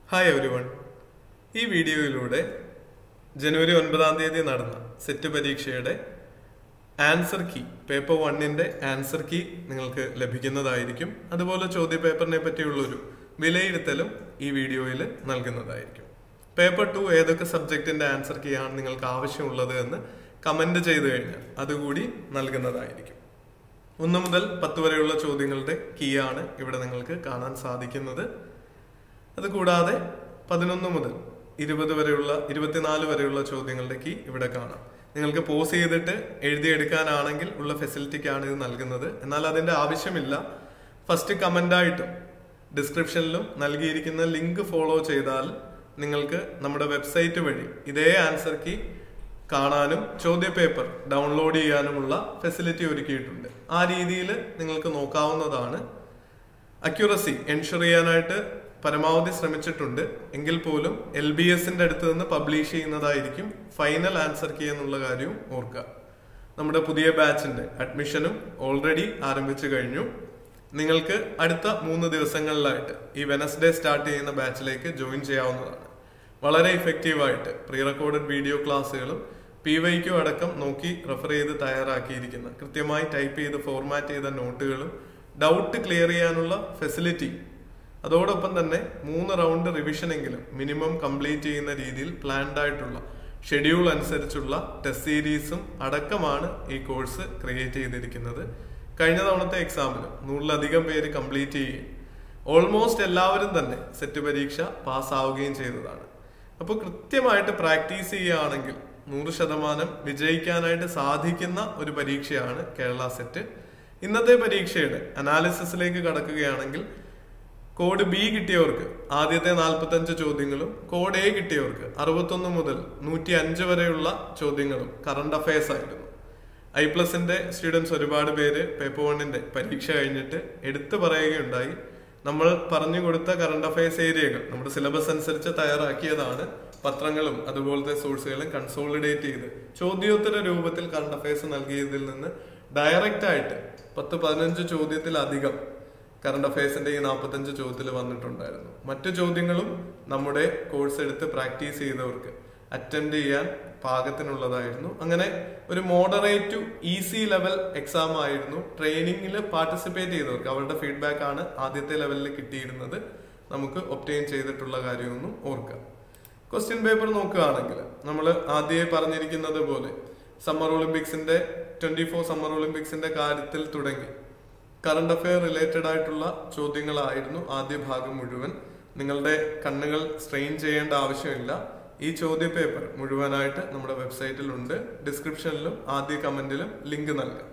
hi every one ഈ വീഡിയോയിലൂടെ ജനുവരി ഒൻപതാം തീയതി നടന്ന സെറ്റ് പരീക്ഷയുടെ ആൻസർ കീ പേപ്പർ വണ്ണിന്റെ ആൻസർ കീ നിങ്ങൾക്ക് ലഭിക്കുന്നതായിരിക്കും അതുപോലെ ചോദ്യ പേപ്പറിനെ പറ്റിയുള്ളൊരു വിലയിരുത്തലും ഈ വീഡിയോയിൽ നൽകുന്നതായിരിക്കും പേപ്പർ ടു ഏതൊക്കെ സബ്ജക്റ്റിന്റെ ആൻസർ കീ ആണ് നിങ്ങൾക്ക് ആവശ്യമുള്ളത് എന്ന് കമന്റ് ചെയ്തു കഴിഞ്ഞാൽ അതുകൂടി നൽകുന്നതായിരിക്കും ഒന്ന് മുതൽ പത്ത് വരെയുള്ള ചോദ്യങ്ങളുടെ കീ ആണ് ഇവിടെ നിങ്ങൾക്ക് കാണാൻ സാധിക്കുന്നത് അതുകൂടാതെ പതിനൊന്ന് മുതൽ ഇരുപത് വരെയുള്ള ഇരുപത്തിനാല് വരെയുള്ള ചോദ്യങ്ങളുടെ കീ ഇവിടെ കാണാം നിങ്ങൾക്ക് പോസ് ചെയ്തിട്ട് എഴുതിയെടുക്കാനാണെങ്കിൽ ഉള്ള ഫെസിലിറ്റിക്കാണ് ഇത് നൽകുന്നത് എന്നാൽ അതിന്റെ ആവശ്യമില്ല ഫസ്റ്റ് കമന്റായിട്ടും ഡിസ്ക്രിപ്ഷനിലും നൽകിയിരിക്കുന്ന ലിങ്ക് ഫോളോ ചെയ്താൽ നിങ്ങൾക്ക് നമ്മുടെ വെബ്സൈറ്റ് വഴി ഇതേ ആൻസർ കീ കാണാനും ചോദ്യ പേപ്പർ ഡൗൺലോഡ് ചെയ്യാനുമുള്ള ഫെസിലിറ്റി ഒരുക്കിയിട്ടുണ്ട് ആ രീതിയിൽ നിങ്ങൾക്ക് നോക്കാവുന്നതാണ് അക്യുറസി എൻഷുർ ചെയ്യാനായിട്ട് പരമാവധി ശ്രമിച്ചിട്ടുണ്ട് എങ്കിൽ പോലും എൽ ബി എസിന്റെ അടുത്ത് നിന്ന് പബ്ലിഷ് ചെയ്യുന്നതായിരിക്കും ഫൈനൽ ആൻസർ കീ എന്നുള്ള കാര്യവും ഓർക്കുക നമ്മുടെ പുതിയ ബാച്ചിന്റെ അഡ്മിഷനും ഓൾറെഡി ആരംഭിച്ചു കഴിഞ്ഞു നിങ്ങൾക്ക് അടുത്ത മൂന്ന് ദിവസങ്ങളിലായിട്ട് ഈ വെനസ്ഡേ സ്റ്റാർട്ട് ചെയ്യുന്ന ബാച്ചിലേക്ക് ജോയിൻ ചെയ്യാവുന്നതാണ് വളരെ ഇഫക്റ്റീവായിട്ട് പ്രീ റെക്കോർഡഡ് വീഡിയോ ക്ലാസ്സുകളും പി വൈക്കു അടക്കം നോക്കി റെഫർ ചെയ്ത് തയ്യാറാക്കിയിരിക്കുന്ന കൃത്യമായി ടൈപ്പ് ചെയ്ത് ഫോർമാറ്റ് ചെയ്ത നോട്ടുകളും ഡൗട്ട് ക്ലിയർ ചെയ്യാനുള്ള ഫെസിലിറ്റി അതോടൊപ്പം തന്നെ മൂന്ന് റൗണ്ട് റിവിഷൻ എങ്കിലും മിനിമം കംപ്ലീറ്റ് ചെയ്യുന്ന രീതിയിൽ പ്ലാൻഡ് ആയിട്ടുള്ള ഷെഡ്യൂൾ അനുസരിച്ചുള്ള ടെസ്റ്റ് സീരീസും അടക്കമാണ് ഈ കോഴ്സ് ക്രിയേറ്റ് ചെയ്തിരിക്കുന്നത് കഴിഞ്ഞ തവണത്തെ എക്സാമിന് നൂറിലധികം പേര് കംപ്ലീറ്റ് ചെയ്യുകയും ഓൾമോസ്റ്റ് എല്ലാവരും തന്നെ സെറ്റ് പരീക്ഷ പാസ്സാവുകയും ചെയ്തതാണ് അപ്പോൾ കൃത്യമായിട്ട് പ്രാക്ടീസ് ചെയ്യുകയാണെങ്കിൽ നൂറ് ശതമാനം വിജയിക്കാനായിട്ട് സാധിക്കുന്ന ഒരു പരീക്ഷയാണ് കേരള സെറ്റ് ഇന്നത്തെ പരീക്ഷയുടെ അനാലിസിസിലേക്ക് കടക്കുകയാണെങ്കിൽ കോഡ് ബി കിട്ടിയവർക്ക് ആദ്യത്തെ നാൽപ്പത്തഞ്ച് ചോദ്യങ്ങളും കോഡ് എ കിട്ടിയവർക്ക് അറുപത്തൊന്ന് മുതൽ നൂറ്റി അഞ്ച് വരെയുള്ള ചോദ്യങ്ങളും കറണ്ട് അഫയേഴ്സ് ആയിരുന്നു ഐ പ്ലസിന്റെ സ്റ്റുഡൻസ് ഒരുപാട് പേര് പേപ്പർ വണ്ണിന്റെ പരീക്ഷ കഴിഞ്ഞിട്ട് എടുത്തു പറയുകയുണ്ടായി നമ്മൾ പറഞ്ഞു കൊടുത്ത കറണ്ട് അഫയേഴ്സ് ഏരിയകൾ നമ്മുടെ സിലബസ് അനുസരിച്ച് തയ്യാറാക്കിയതാണ് പത്രങ്ങളും അതുപോലത്തെ സോഴ്സുകളും കൺസോളിഡേറ്റ് ചെയ്ത് ചോദ്യോത്തര രൂപത്തിൽ കറണ്ട് അഫയേഴ്സ് നൽകിയതിൽ നിന്ന് ഡയറക്റ്റ് ആയിട്ട് പത്ത് പതിനഞ്ച് ചോദ്യത്തിലധികം കറണ്ട് അഫയേഴ്സിന്റെ ഈ നാൽപ്പത്തഞ്ച് ചോദ്യത്തിൽ വന്നിട്ടുണ്ടായിരുന്നു മറ്റു ചോദ്യങ്ങളും നമ്മുടെ കോഴ്സ് എടുത്ത് പ്രാക്ടീസ് ചെയ്തവർക്ക് അറ്റൻഡ് ചെയ്യാൻ പാകത്തിനുള്ളതായിരുന്നു അങ്ങനെ ഒരു moderate to easy level exam ആയിരുന്നു ട്രെയിനിങ്ങിൽ പാർട്ടിസിപ്പേറ്റ് ചെയ്തവർക്ക് അവരുടെ ഫീഡ്ബാക്ക് ആണ് ആദ്യത്തെ ലെവലിൽ കിട്ടിയിരുന്നത് നമുക്ക് ഒപ്റ്റെയിൻ ചെയ്തിട്ടുള്ള കാര്യമൊന്നും ഓർക്കുക ക്വസ്റ്റ്യൻ പേപ്പർ നോക്കുകയാണെങ്കിൽ നമ്മൾ ആദ്യമേ പറഞ്ഞിരിക്കുന്നത് പോലെ സമ്മർ ഒളിമ്പിക്സിന്റെ ട്വന്റി ഫോർ സമ്മർ ഒളിമ്പിക്സിന്റെ കാര്യത്തിൽ തുടങ്ങി കറണ്ട് അഫെയർ റിലേറ്റഡ് ആയിട്ടുള്ള ചോദ്യങ്ങളായിരുന്നു ആദ്യ ഭാഗം മുഴുവൻ നിങ്ങളുടെ കണ്ണുകൾ സ്ട്രെയിൻ ചെയ്യേണ്ട ആവശ്യമില്ല ഈ ചോദ്യ പേപ്പർ മുഴുവനായിട്ട് നമ്മുടെ വെബ്സൈറ്റിലുണ്ട് ഡിസ്ക്രിപ്ഷനിലും ആദ്യ കമന്റിലും ലിങ്ക് നൽകാം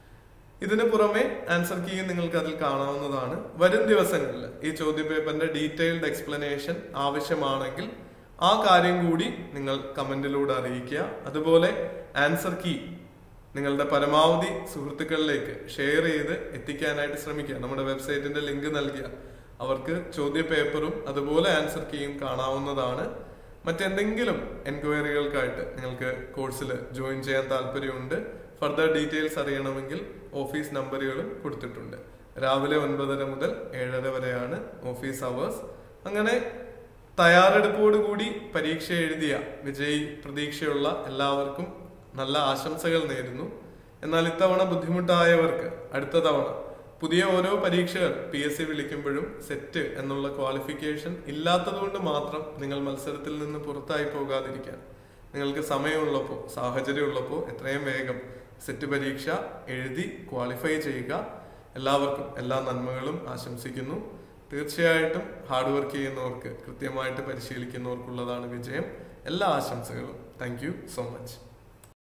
ഇതിന് പുറമെ ആൻസർ കീ നിങ്ങൾക്ക് അതിൽ കാണാവുന്നതാണ് വരും ദിവസങ്ങളിൽ ഈ ചോദ്യ പേപ്പറിന്റെ ഡീറ്റെയിൽഡ് എക്സ്പ്ലനേഷൻ ആവശ്യമാണെങ്കിൽ ആ കാര്യം കൂടി നിങ്ങൾ കമന്റിലൂടെ അറിയിക്കുക അതുപോലെ ആൻസർ കീ നിങ്ങളുടെ പരമാവധി സുഹൃത്തുക്കളിലേക്ക് ഷെയർ ചെയ്ത് എത്തിക്കാനായിട്ട് ശ്രമിക്കുക നമ്മുടെ വെബ്സൈറ്റിന്റെ ലിങ്ക് നൽകിയ അവർക്ക് ചോദ്യ പേപ്പറും അതുപോലെ ആൻസർ കീയും കാണാവുന്നതാണ് മറ്റെന്തെങ്കിലും എൻക്വയറികൾക്കായിട്ട് നിങ്ങൾക്ക് കോഴ്സിൽ ജോയിൻ ചെയ്യാൻ താല്പര്യമുണ്ട് ഫർദർ ഡീറ്റെയിൽസ് അറിയണമെങ്കിൽ ഓഫീസ് നമ്പറുകളും കൊടുത്തിട്ടുണ്ട് രാവിലെ ഒൻപതര മുതൽ ഏഴര വരെയാണ് ഓഫീസ് അവേഴ്സ് അങ്ങനെ തയ്യാറെടുപ്പോടുകൂടി പരീക്ഷ എഴുതിയ വിജയി പ്രതീക്ഷയുള്ള എല്ലാവർക്കും നല്ല ആശംസകൾ നേരുന്നു എന്നാൽ ഇത്തവണ ബുദ്ധിമുട്ടായവർക്ക് അടുത്ത തവണ പുതിയ ഓരോ പരീക്ഷകൾ പി എസ് സി വിളിക്കുമ്പോഴും സെറ്റ് എന്നുള്ള ക്വാളിഫിക്കേഷൻ ഇല്ലാത്തതുകൊണ്ട് മാത്രം നിങ്ങൾ മത്സരത്തിൽ നിന്ന് പുറത്തായി പോകാതിരിക്കാൻ നിങ്ങൾക്ക് സമയമുള്ളപ്പോൾ സാഹചര്യമുള്ളപ്പോൾ എത്രയും വേഗം സെറ്റ് പരീക്ഷ എഴുതി ക്വാളിഫൈ ചെയ്യുക എല്ലാവർക്കും എല്ലാ നന്മകളും ആശംസിക്കുന്നു തീർച്ചയായിട്ടും ഹാർഡ് വർക്ക് ചെയ്യുന്നവർക്ക് കൃത്യമായിട്ട് പരിശീലിക്കുന്നവർക്കുള്ളതാണ് വിജയം എല്ലാ ആശംസകളും താങ്ക് യു സോ മച്ച്